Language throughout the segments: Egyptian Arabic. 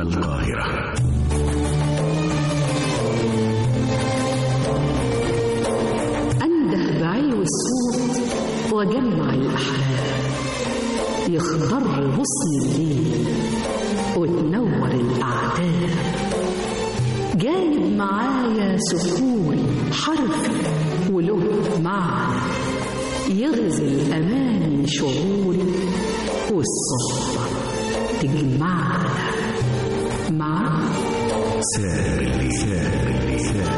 القاهرة أنده بعلو الصوت وجمع الأحلام يخضر غصن الليل وتنور الأعتاب جايب معايا سكون حرف وله معنى يغزل أماني شعوري والصحبة تجمعنا مع سامر الليل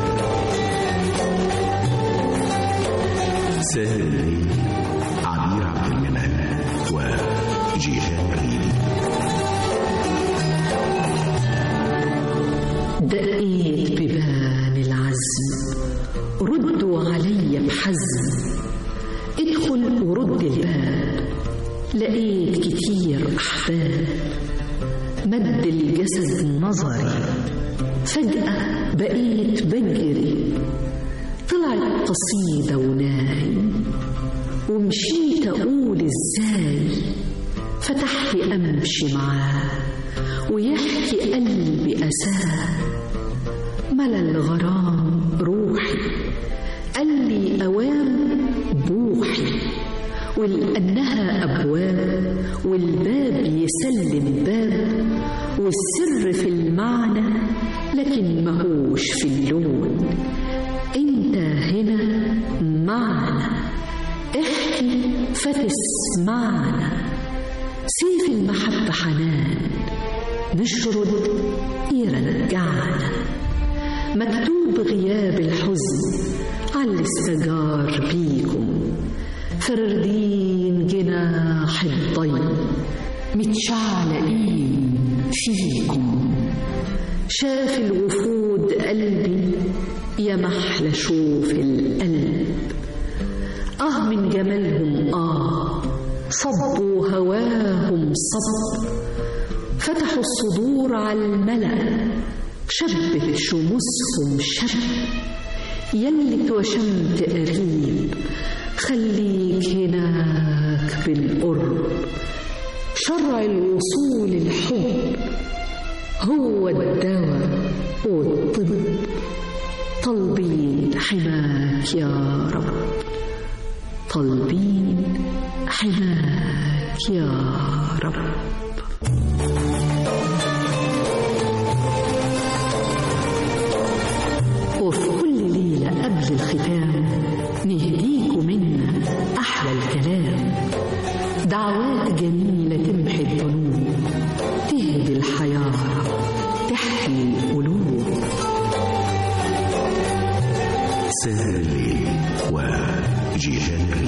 سامر الليل عبير عبد المنعم وجيهان ريدي دقيت ببان العزم ردوا علي بحزم ادخل ورد الباب لقيت كتير أحباب مد الجسد نظري فجأة بقيت بجري طلعت قصيدة وناي ومشيت أقول إزاي فتحت أمشي معاه ويحكي قلبي أساه ملا الغرام روحي قال لي أوام بوحي ولأنها أبواب والباب يسلم باب والسر في المعنى لكن مهوش في اللون انت هنا معنا احكي فتسمعنا سيف المحبة حنان نشرد يرجعنا مكتوب غياب الحزن على استجار بيكم فردين جناح الضي متشعلقين فيكم شاف الوفود قلبي يا محلى شوف القلب آه من جمالهم آه صبوا هواهم صب فتحوا الصدور على الملأ شبت شموسهم شب يلي توشمت قريب خليك هناك بالقرب شرع الوصول الحب هو الدواء والطب طالبين حماك يا رب طالبين حماك يا رب وفي كل ليلة قبل الختام نهديكوا منا أحلى الكلام دعوات جميلة تمحي الذنوب تهدي الحيارة تحيي القلوب سامر الليل وجيهان ريدي